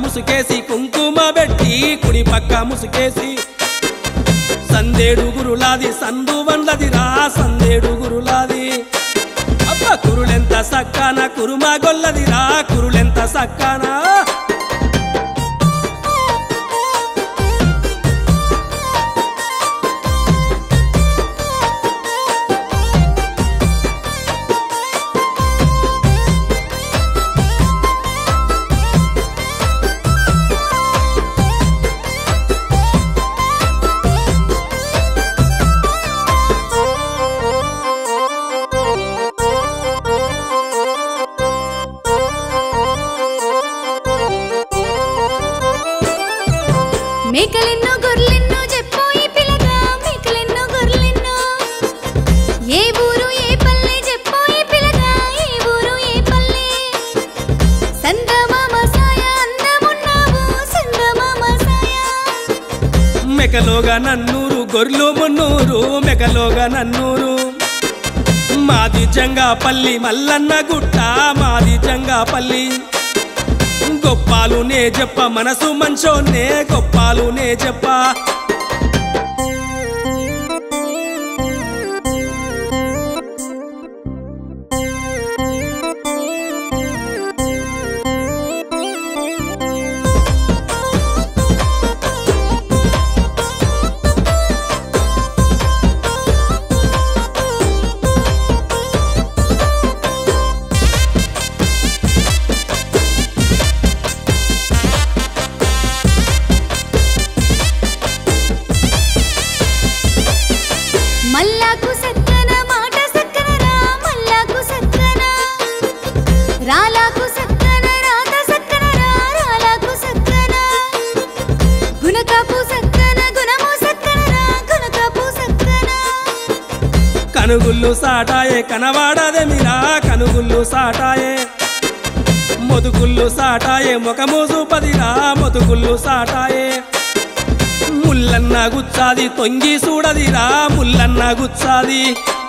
ముసుకేసి కుంకుమ పెట్టి కుడి పక్క ముసుకేసి సందేడు గురులాది సందు వండ్లదిరా సందేడు గురులాది అబ్బ కురులెంత సక్కాన కురుమా గొల్లదిరా కురులెంత సక్కానా మేకలెన్నో గొర్రెలెన్నో చెప్పోయి పిల్లగా మేకలెన్నో గొర్రెలెన్నో ఏ ఊరు ఏ పల్లె చెప్పోయి పిల్లగా ఏ ఊరు ఏ పల్లె సందమామ సాయ అందమున్నావు సందమామ సాయ మెకలోగా నన్నూరు గొర్రెలు మున్నూరు మెకలోగా నన్నూరు మాది జంగాపల్లి మల్లన్న గుట్ట మాది జంగాపల్లి గొప్పాలు నే చెప్ప మనసు మంచోన్నే గొప్పాలు నే చెప్ప మల్లాకు సక్కన మాట సక్కన రా మల్లాకు సక్కన రాలాకు సక్కన రాత సక్కన రా రాలాకు సక్కన గుణకాపు సక్కన గుణము సక్కన రా గుణకాపు సక్కన కనుగుళ్ళు సాటాయే కనవాడదెమిరా కనుగుళ్ళు సాటాయే మొదుగుళ్ళు సాటాయే ముఖము చూపదిరా మొదుగుళ్ళు సాటాయే ముల్లన్న గుచ్చాది తొంగి చూడదిరా ముల్లన్న గుచ్చాది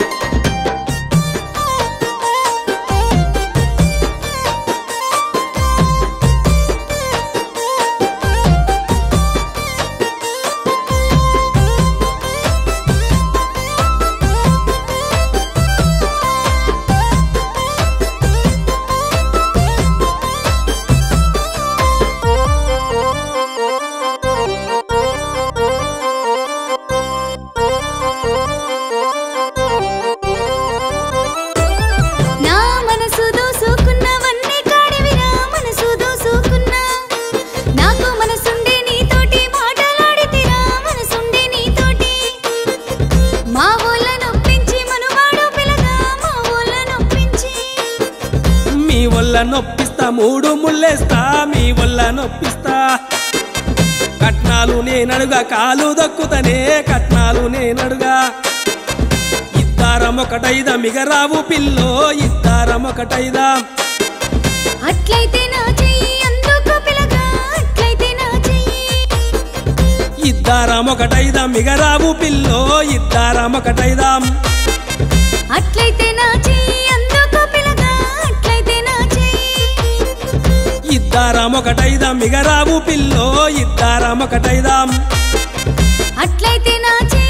నా మనసు దోసుకున్నవన్నీ కాడివిరా మనసు దోసుకున్నా నాకు మనసుండే నీతోటి మాటలాడితిరా మనసుండే నీతోటి మా ఊళ్ళ నొప్పించి మనువాడు పిల్లగా మా ఊళ్ళ నొప్పించి మీ వల్ల నొప్పిస్తా మూడు ముల్లేస్తా మీ వల్ల నొప్పిస్తా కట్నాలు నేనడుగా కాలు దక్కుతనే కట్నాలు నేనడుగా ఇద్దారం ఒకటైదా మిగరావు పిల్లో ఇద్దారం ఒకటైదా అట్లయితే నా చెయ్యి అందుకో పిల్లగా అట్లయితే నా చెయ్యి ఇద్దారం ఒకటైదా మిగరావు పిల్లో ఇద్దారం ఒకటైదాం అట్లయితే నా చెయ్యి అందుకో పిల్లగా అట్లయితే నా చెయ్యి ఇద్దారం ఒకటైదా మిగరావు పిల్లో ఇద్దారం ఒకటైదాం అట్లయితే నా చెయ్యి